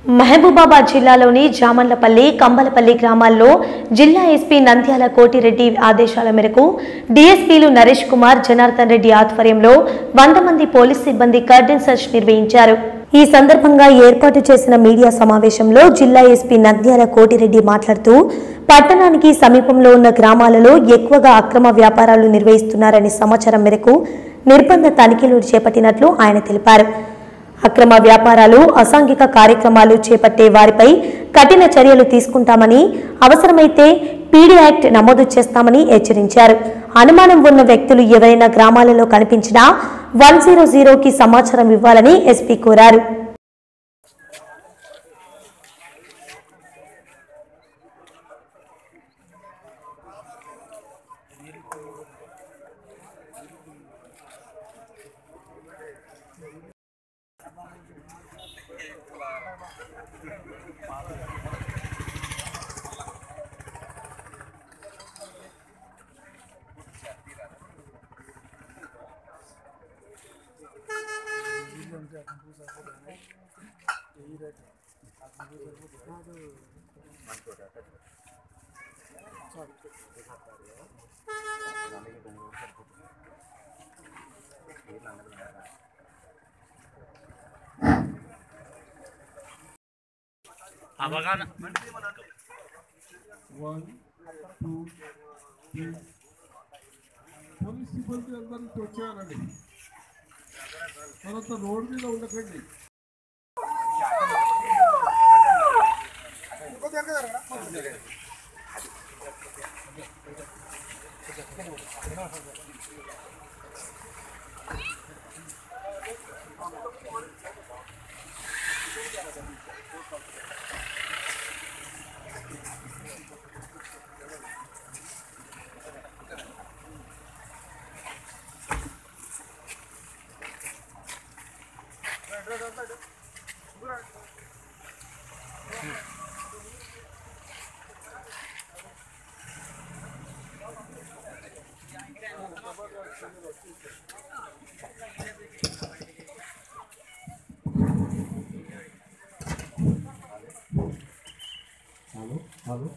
మహబూబాబాద్ జిల్లాలోని జామర్లపల్లి కంబలపల్లి గ్రామాల్లో జిల్లా ఎస్పీ నంద్యాల కోటిరెడ్డి ఆదేశాల మేరకు డీఎస్పీలు నరేష్ కుమార్ జనార్దన్ రెడ్డి ఆధ్వర్యంలో వంద మంది పోలీస్ సిబ్బంది కర్డెన్ సెర్చ్ నిర్వహించారు ఈ సందర్భంగా ఏర్పాటు చేసిన మీడియా సమావేశంలో జిల్లా ఎస్పీ నంద్యాల కోటిరెడ్డి మాట్లాడుతూ పట్టణానికి సమీపంలో ఉన్న గ్రామాలలో ఎక్కువగా అక్రమ వ్యాపారాలు నిర్వహిస్తున్నారనే సమాచారం మేరకు నిర్బంధ తనిఖీలు చేపట్టినట్లు ఆయన తెలిపారు అక్రమ వ్యాపారాలు అసాంఘిక కార్యక్రమాలు చేపట్టే వారిపై కఠిన చర్యలు తీసుకుంటామని అవసరమైతే పీడీ యాక్ట్ నమోదు చేస్తామని హెచ్చరించారు అనుమానం ఉన్న వ్యక్తులు ఎవరైనా గ్రామాలలో కనిపించినా వన్ జీరో జీరోకి సమాచారం ఇవ్వాలని ఎస్పీ కోరారు అవగాహన వన్ టూ త్రీ పోలీస్ సిబ్బంది అందరికీ వచ్చేయాలండి తర్వాత రోడ్డు మీద ఉండకండి హలో హలో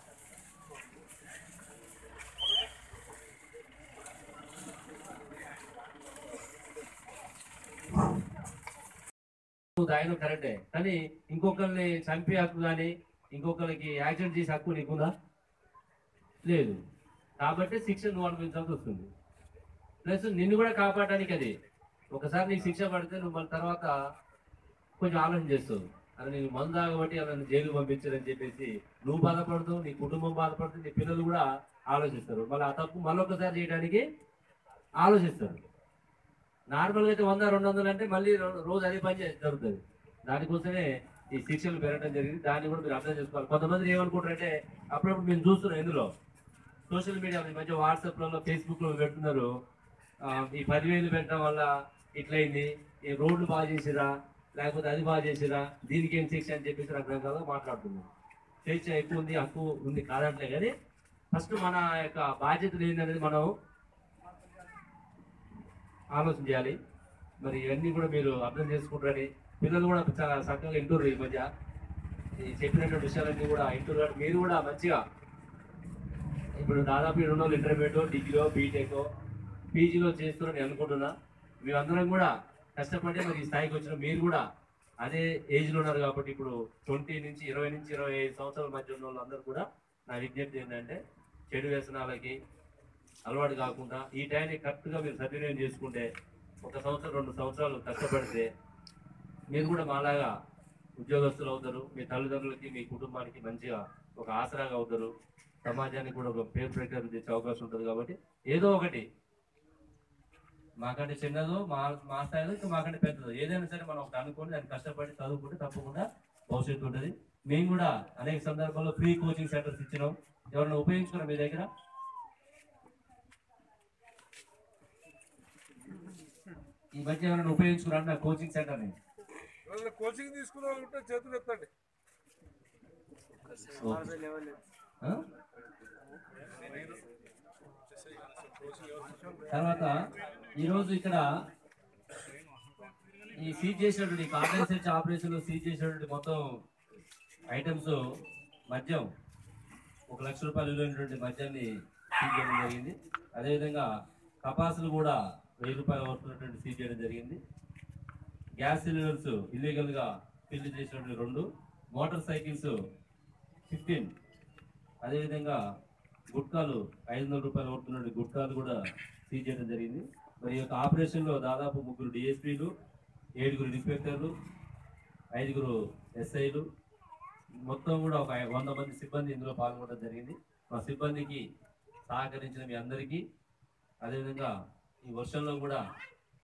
ఆయన కరెక్టే కానీ ఇంకొకరిని చంపే హక్కు కానీ ఇంకొకరికి యాక్సిడెంట్ చేసే హక్కు నీకుందా లేదు కాబట్టి శిక్ష నువ్వు అనుభవించాల్సి వస్తుంది ప్లస్ నిన్ను కూడా కాపాడడానికి అది ఒకసారి నీకు శిక్ష పడితే నువ్వు మళ్ళీ తర్వాత కొంచెం ఆలోచన చేస్తావు అది నేను మందు తాగబట్టి అలా జైలు పంపించారని చెప్పేసి నువ్వు బాధపడతావు నీ కుటుంబం బాధపడుతుంది నీ పిల్లలు కూడా ఆలోచిస్తారు మళ్ళీ ఆ తప్పు మళ్ళొకసారి చేయడానికి ఆలోచిస్తారు నార్మల్గా అయితే వంద రెండు వందలు అంటే మళ్ళీ రో- రోజు అదే పని చే- జరుగుతుంది దానికోసమే ఈ శిక్షలు పెరగడం జరిగింది దాన్ని కూడా మీరు అర్థం చేసుకోవాలి కొంతమంది ఏమనుకుంటారంటే అప్పుడప్పుడు మేము చూస్తున్నాం ఇందులో సోషల్ మీడియా ఈ మధ్య వాట్సాప్లలో ఫేస్బుక్లో పెడుతున్నారు ఆ, ఈ పదివేలు పెట్టడం వల్ల ఇట్లయింది ఈ రోడ్లు బాగా చేసిరా లేకపోతే అది బాగా చేసిరా దీనికి ఏం శిక్ష అని చెప్పేసి రకరకాలుగా మాట్లాడుతున్నారు స్వేచ్ఛ ఎక్కువ ఉంది హక్కు ఉంది కాదంటలే కానీ ఫస్ట్ మన యొక్క బాధ్యతలు ఏంటనేది మనం ఆలోచన చేయాలి మరి ఇవన్నీ కూడా మీరు అర్థం చేసుకుంటారని పిల్లలు కూడా చాలా చక్కగా వింటుర్రు ఈ మధ్య ఈ చెప్పినటువంటి విషయాలన్నీ కూడా వింటుర్రు కాబట్టి మీరు కూడా మంచిగా ఇప్పుడు దాదాపు రెండు వందలు ఇంటర్మీడియట్ డిగ్రీలో బీటెక్ పీజీలో చేస్తున్నారని అనుకుంటున్నా మేమందరం కూడా కష్టపడి మరి ఈ స్థాయికి వచ్చిన మీరు కూడా అదే ఏజ్లో ఉన్నారు కాబట్టి ఇప్పుడు ట్వంటీ నుంచి ఇరవై నుంచి ఇరవై ఐదు సంవత్సరాల మధ్య ఉన్న వాళ్ళందరూ కూడా నా విజ్ఞప్తి ఏంటంటే చెడు వ్యసనాలకి అలవాటు కాకుండా ఈ టైంని కరెక్ట్గా మీరు సద్వినియోగం చేసుకుంటే ఒక సంవత్సరం రెండు సంవత్సరాలు కష్టపడితే మీరు కూడా మాలాగా ఉద్యోగస్తులు అవుతారు మీ తల్లిదండ్రులకి మీ కుటుంబానికి మంచిగా ఒక ఆసరాగా అవుతారు సమాజానికి కూడా ఒక పేరు ప్రఖ్యాతి తెచ్చే అవకాశం ఉంటుంది కాబట్టి ఏదో ఒకటి మాకంటే చిన్నదో మా మా స్థాయిలో ఇంకా మాకంటే పెద్దదో ఏదైనా సరే మనం ఒకటి అనుకొని దాన్ని కష్టపడి చదువుకుంటే తప్పకుండా భవిష్యత్తు ఉంటుంది మేము కూడా అనేక సందర్భాల్లో ఫ్రీ కోచింగ్ సెంటర్స్ ఇచ్చినాం ఎవరైనా ఉపయోగించుకున్నాం మీ దగ్గర ఈ మధ్య ఎవరైనా ఉపయోగించుకున్నాను నా కోచింగ్ సెంటర్ని ఎవరైనా కోచింగ్ తీసుకున్న వాళ్ళు ఉంటే చేతులు ఎత్తండి ఆ? తర్వాత ఈరోజు ఇక్కడ ఈ సీజ్ చేసినటువంటి కార్డన్ సెర్చ్ ఆపరేషన్ సీజ్ చేసినటువంటి మొత్తం ఐటమ్స్ మద్యం ఒక లక్ష రూపాయలు విలువైనటువంటి మద్యాన్ని సీజ్ చేయడం జరిగింది అదేవిధంగా కపాసులు కూడా వెయ్యి రూపాయలు వస్తున్నటువంటి సీజ్ చేయడం జరిగింది గ్యాస్ సిలిండర్స్ ఇల్లీగల్ గా ఫిల్ చేసినటువంటి రెండు మోటార్ సైకిల్స్ ఫిఫ్టీన్ అదేవిధంగా గుట్కాలు ఐదు వందల రూపాయలు పడుతున్న గుట్కాలు కూడా సీజ్ చేయడం జరిగింది మరి ఈ యొక్క ఆపరేషన్లో దాదాపు ముగ్గురు డిఎస్పీలు ఏడుగురు ఇన్స్పెక్టర్లు ఐదుగురు ఎస్ఐలు మొత్తం కూడా ఒక వంద మంది సిబ్బంది ఇందులో పాల్గొనడం జరిగింది మా సిబ్బందికి సహకరించిన మీ అందరికీ అదేవిధంగా ఈ వర్షంలో కూడా